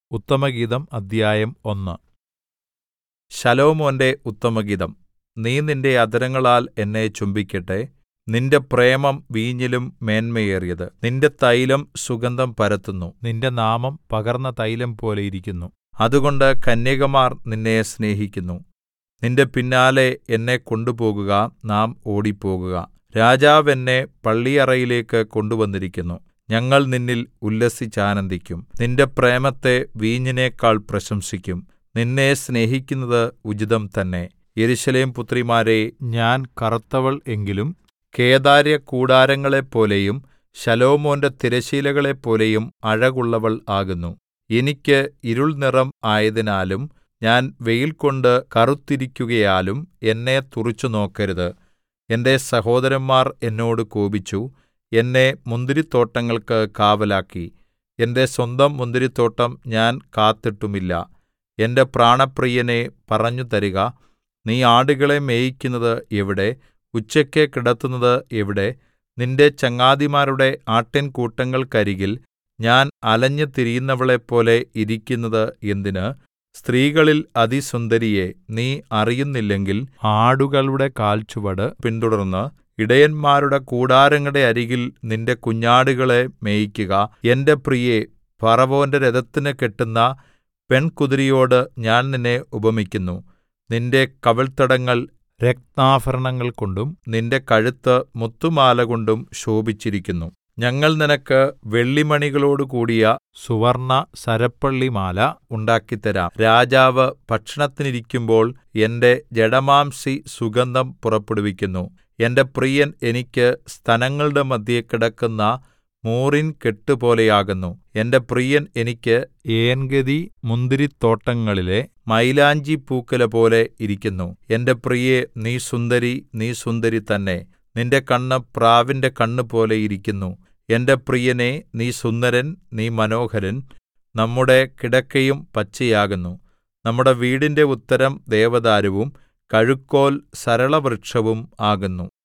ഉത്തമഗീതം അദ്ധ്യായം ഒന്ന് ശലോമോന്റെ ഉത്തമഗീതം നീ നിന്റെ അധരങ്ങളാൽ എന്നെ ചുംബിക്കട്ടെ നിന്റെ പ്രേമം വീഞ്ഞിലും മേന്മയേറിയത് നിന്റെ തൈലം സുഗന്ധം പരത്തുന്നു നിന്റെ നാമം പകർന്ന തൈലം പോലെ ഇരിക്കുന്നു അതുകൊണ്ട് കന്യകമാർ നിന്നെ സ്നേഹിക്കുന്നു നിന്റെ പിന്നാലെ എന്നെ കൊണ്ടുപോകുക നാം ഓടിപ്പോകുക രാജാവ് എന്നെ പള്ളിയറയിലേക്ക് കൊണ്ടുവന്നിരിക്കുന്നു ഞങ്ങൾ നിന്നിൽ ഉല്ലസിച്ചാനന്ദിക്കും നിന്റെ പ്രേമത്തെ വീഞ്ഞിനേക്കാൾ പ്രശംസിക്കും നിന്നെ സ്നേഹിക്കുന്നത് ഉചിതം തന്നെ യെരൂശലേം പുത്രിമാരേ ഞാൻ കറുത്തവൾ എങ്കിലും കേദാര്യകൂടാരങ്ങളെപ്പോലെയും ശലോമോന്റെ തിരശ്ശീലകളെപ്പോലെയും അഴകുള്ളവൾ ആകുന്നു എനിക്ക് ഇരുൾനിറം ആയതിനാലും ഞാൻ വെയിൽകൊണ്ട് കറുത്തിരിക്കുകയാലും എന്നെ തുറിച്ചുനോക്കരുത് എന്റെ സഹോദരന്മാർ എന്നോട് കോപിച്ചു എന്നെ മുന്തിരിത്തോട്ടങ്ങൾക്ക് കാവലാക്കി എന്റെ സ്വന്തം മുന്തിരിത്തോട്ടം ഞാൻ കാത്തിട്ടുമില്ല എന്റെ പ്രാണപ്രിയനേ പറഞ്ഞുതരിക നീ ആടുകളെ മേയിക്കുന്നത് എവിടെ ഉച്ചയ്ക്ക് കിടത്തുന്നത് എവിടെ നിന്റെ ചങ്ങാതിമാരുടെ ആട്ടിൻകൂട്ടങ്ങൾക്കരികിൽ ഞാൻ അലഞ്ഞു തിരിയുന്നവളെപ്പോലെ ഇരിക്കുന്നത് എന്തിന് സ്ത്രീകളിൽ അതിസുന്ദരിയെ നീ അറിയുന്നില്ലെങ്കിൽ ആടുകളുടെ കാൽച്ചുവട് പിന്തുടർന്ന് ഇടയന്മാരുടെ കൂടാരങ്ങളുടെ അരികിൽ നിന്റെ കുഞ്ഞാടുകളെ മേയിക്കുക എന്റെ പ്രിയേ ഫറവോന്റെ രഥത്തിന് കെട്ടുന്ന പെൺകുതിരയോട് ഞാൻ നിന്നെ ഉപമിക്കുന്നു നിന്റെ കവിൾത്തടങ്ങൾ രത്നാഭരണങ്ങൾ കൊണ്ടും നിന്റെ കഴുത്ത് മുത്തുമാലകൊണ്ടും ശോഭിച്ചിരിക്കുന്നു ഞങ്ങൾ നിനക്ക് വെള്ളിമണികളോടുകൂടിയ സുവർണ്ണ സരപ്പളിമാല ഉണ്ടാക്കിത്തരാം രാജാവ് ഭക്ഷണത്തിനിരിക്കുമ്പോൾ എന്റെ ജഡമാംസി സുഗന്ധം പുറപ്പെടുവിക്കുന്നു എന്റെ പ്രിയൻ എനിക്ക് സ്തനങ്ങളുടെ മദ്ധ്യേ കിടക്കുന്ന മൂറിൻ കെട്ടുപോലെയാകുന്നു എന്റെ പ്രിയൻ എനിക്ക് ഏൻഗെദി മുന്തിരിത്തോട്ടങ്ങളിലെ മയിലാഞ്ചിപ്പൂക്കുലപോലെ ഇരിക്കുന്നു എന്റെ പ്രിയേ നീ സുന്ദരി നീ സുന്ദരി തന്നെ നിന്റെ കണ്ണ് പ്രാവിന്റെ കണ്ണുപോലെ ഇരിക്കുന്നു എന്റെ പ്രിയനേ നീ സുന്ദരൻ നീ മനോഹരൻ നമ്മുടെ കിടക്കയും പച്ചയാകുന്നു നമ്മുടെ വീടിന്റെ ഉത്തരം ദേവദാരുവും കഴുക്കോൽ സരളവൃക്ഷവും ആകുന്നു